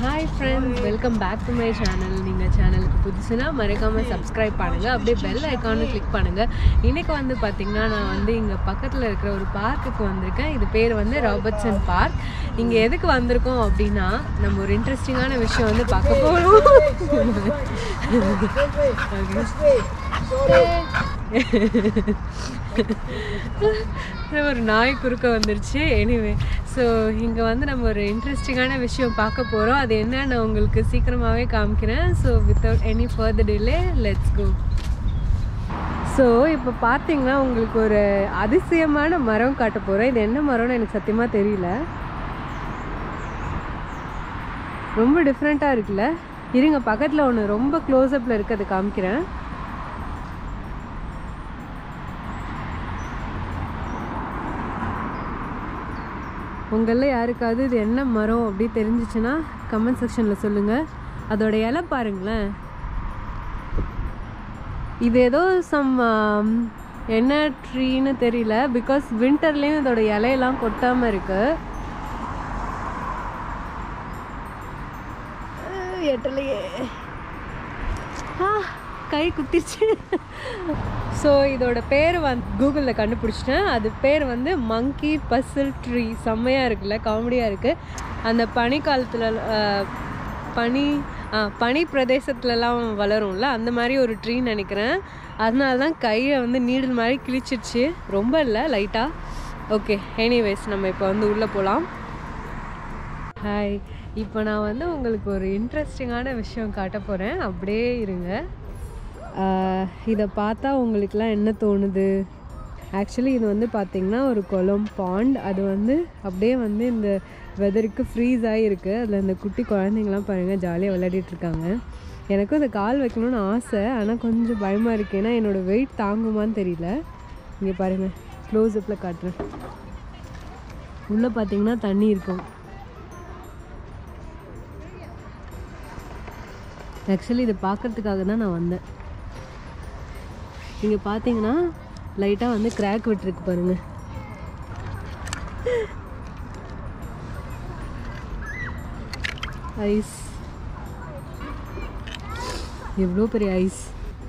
Hi friends welcome back to my channel நீங்கள் சேனலுக்கு புதுசுனா மறக்காமல் சப்ஸ்கிரைப் பண்ணுங்கள் அப்படியே பெல் ஐக்கானு கிளிக் பண்ணுங்கள் இன்றைக்கி வந்து பார்த்திங்கன்னா நான் வந்து இங்கே பக்கத்தில் இருக்கிற ஒரு பார்க்குக்கு வந்திருக்கேன் இது பேர் வந்து ராபர்ட்சன் பார்க் இங்கே எதுக்கு வந்திருக்கோம் அப்படின்னா நம்ம ஒரு இன்ட்ரெஸ்டிங்கான விஷயம் வந்து பார்க்க போகிறோம் ஒரு நாய் குறுக்க வந்துருச்சு எனிவே ஸோ இங்கே வந்து நம்ம ஒரு இன்ட்ரெஸ்டிங்கான விஷயம் பார்க்க போகிறோம் அது என்ன நான் உங்களுக்கு சீக்கிரமாகவே காமிக்கிறேன் so without any further delay let's go so இப்போ பார்த்தீங்கன்னா உங்களுக்கு ஒரு அதிசயமான மரம் காட்ட போகிறேன் இது என்ன மரம்னு எனக்கு சத்தியமாக தெரியல ரொம்ப டிஃப்ரெண்ட்டாக இருக்குல்ல இருங்க பக்கத்தில் ஒன்று ரொம்ப க்ளோஸ்அப்பில் இருக்குது அதை காமிக்கிறேன் உங்களில் யாருக்காவது இது என்ன மரம் அப்படி தெரிஞ்சிச்சுன்னா கமெண்ட் செக்ஷனில் சொல்லுங்கள் அதோட இலை பாருங்களேன் இது ஏதோ சம் என்ன ட்ரீன்னு தெரியல பிகாஸ் வின்டர்லேயும் இதோட இலையெல்லாம் கொட்டாமல் இருக்கு அஹ், எட்டலையே ஆ கை குத்திச்சு ஸோ இதோட பேர் வந்து கூகுளில் கண்டுபிடிச்சிட்டேன் அது பேர் வந்து மங்கி பசில் ட்ரீ செம்மையாக இருக்குல்ல காமெடியாக இருக்குது அந்த பனி காலத்தில் பனி ஆ, பனி பிரதேசத்துலலாம் வளரும்ல அந்த மாதிரி ஒரு ட்ரீன்னு நினைக்கிறேன் அதனால தான் கையை வந்து நீடில் மாதிரி கிழிச்சிருச்சு ரொம்ப இல்லை லைட்டாக ஓகே எனிவேஸ் நம்ம இப்போ வந்து உள்ளே போகலாம் ஹாய் இப்போ நான் வந்து உங்களுக்கு ஒரு இன்ட்ரெஸ்டிங்கான விஷயம் காட்ட போகிறேன் அப்படியே இருங்க ஆஹ் இதை பார்த்தா உங்களுக்குலாம் என்ன தோணுது ஆக்சுவலி இது வந்து பார்த்திங்கன்னா ஒரு குளம் பாண்ட் அது வந்து அப்படியே வந்து இந்த வெதருக்கு ஃப்ரீஸ் ஆகிருக்கு அதில் இந்த குட்டி குழந்தைங்களாம் பாருங்கள் ஜாலியாக விளையாடிட்டு இருக்காங்க எனக்கும் இந்த கால் வைக்கணும்னு ஆசை ஆனால் கொஞ்சம் பயமாக இருக்குது ஏன்னா என்னோடய வெயிட் தாங்குமான்னு தெரியல இங்கே பாருங்கள் க்ளோஸ்அப்பில் காட்டுறேன் உள்ளே பார்த்தீங்கன்னா தண்ணி இருக்கும் ஆக்சுவலி இதை பார்க்கறதுக்காக தான் நான் வந்தேன் இங்கே பார்த்தீங்கன்னா லைட்டாக வந்து கிராக் விட்டுருக்கு பாருங்க ஐஸ் எவ்வளோ பெரிய ஐஸ்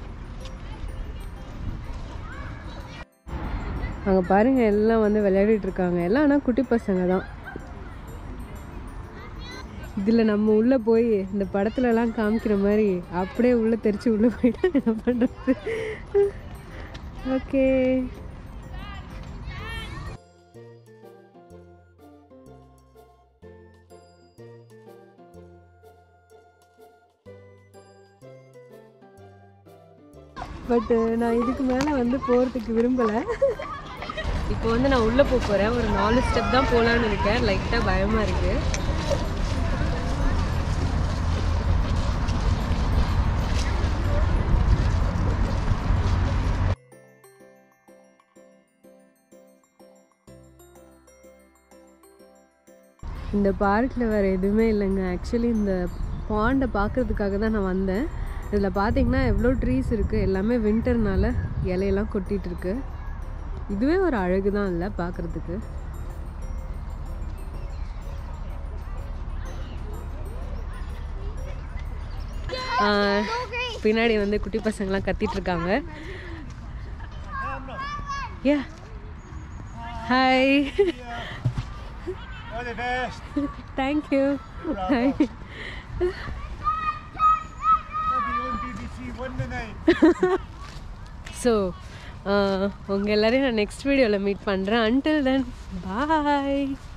அங்கே பாருங்க எல்லாம் வந்து விளையாடிட்டு இருக்காங்க எல்லாம் ஆனால் குட்டி பசங்க தான் இதில் நம்ம உள்ளே போய் இந்த படத்துலலாம் காமிக்கிற மாதிரி அப்படியே உள்ளே தெரிச்சு உள்ளே போயிட்டா என்ன பண்ணுறது ஓகே பட்டு நான் இதுக்கு மேலே வந்து போகிறதுக்கு விரும்பலை இப்போ வந்து நான் உள்ளே போக போகிறேன் ஒரு நாலு ஸ்டெப் தான் போகலான்னு இருக்கேன் லைட்டாக பயமாக இருக்குது இந்த பார்க்கில் வேறு எதுவுமே இல்லைங்க ஆக்சுவலி இந்த பாண்டை பார்க்குறதுக்காக தான் நான் வந்தேன் இதில் பார்த்தீங்கன்னா எவ்வளோ ட்ரீஸ் இருக்குது எல்லாமே வின்டர்னால இலையெல்லாம் கொட்டிகிட்டு இருக்கு இதுவே ஒரு அழகு தான் இல்லை பார்க்குறதுக்கு பின்னாடி வந்து குட்டி பசங்களாம் கத்திட்டு இருக்காங்க yeah hi All the best. Thank you hi Maybe on BBC One the night. So உங்கள் எல்லாரையும் நான் நெக்ஸ்ட் வீடியோவில் மீட் பண்ணுறேன் அன்டில் தென் பாய்